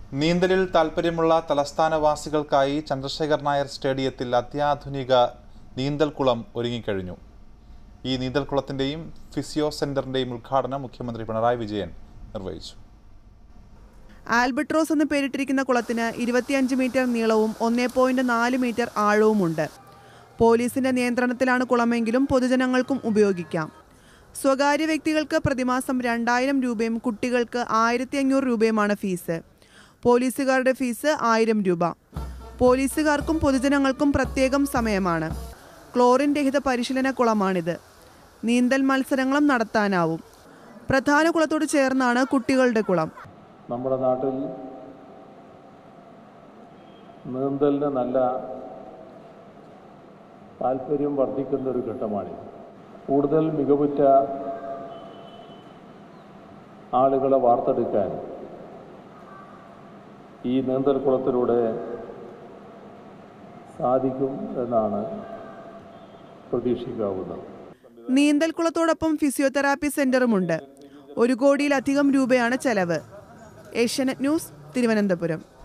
നീന്തലിൽ താൽപ്പര്യമുള്ള തലസ്ഥാനവാസികൾക്കായി ചന്ദ്രശേഖർ നായർ സ്റ്റേഡിയത്തിൽ അത്യാധുനിക നീന്തൽക്കുളം ഒരുങ്ങിക്കഴിഞ്ഞു ഈ നീന്തൽക്കുളത്തിന്റെയും ഫിസിയോ സെന്ററിന്റെയും ഉദ്ഘാടനം മുഖ്യമന്ത്രി പിണറായി വിജയൻ നിർവഹിച്ചു ആൽബട്രോസ് എന്ന് പേരിട്ടിരിക്കുന്ന കുളത്തിന് ഇരുപത്തിയഞ്ച് മീറ്റർ നീളവും ഒന്നേ പോയിന്റ് നാല് മീറ്റർ ആഴവുമുണ്ട് പോലീസിന്റെ നിയന്ത്രണത്തിലാണ് കുളമെങ്കിലും പൊതുജനങ്ങൾക്കും ഉപയോഗിക്കാം സ്വകാര്യ വ്യക്തികൾക്ക് പ്രതിമാസം രണ്ടായിരം രൂപയും കുട്ടികൾക്ക് ആയിരത്തി അഞ്ഞൂറ് രൂപയുമാണ് ഫീസ് പോലീസുകാരുടെ ഫീസ് ആയിരം രൂപ പോലീസുകാർക്കും പൊതുജനങ്ങൾക്കും പ്രത്യേകം സമയമാണ് ക്ലോറിൻ രഹിത പരിശീലന കുളമാണിത് നീന്തൽ മത്സരങ്ങളും നടത്താനാവും പ്രധാന കുളത്തോട് ചേർന്നാണ് കുട്ടികളുടെ കുളം നമ്മുടെ നാട്ടിൽ നീന്തലിന് നല്ല താല്പര്യം വർദ്ധിക്കുന്ന ഒരു ഘട്ടമാണിത് കൂടുതൽ മികവുറ്റ ആളുകളെ വാർത്തെടുക്കാൻ ഈ നീന്തൽ കുളത്തിലൂടെ സാധിക്കും എന്നാണ് പ്രതീക്ഷിക്കാവുന്നത് നീന്തൽ കുളത്തോടൊപ്പം ഫിസിയോതെറാപ്പി സെന്ററുമുണ്ട് ഒരു കോടിയിലധികം രൂപയാണ് ചെലവ് ഏഷ്യാനെറ്റ് ന്യൂസ് തിരുവനന്തപുരം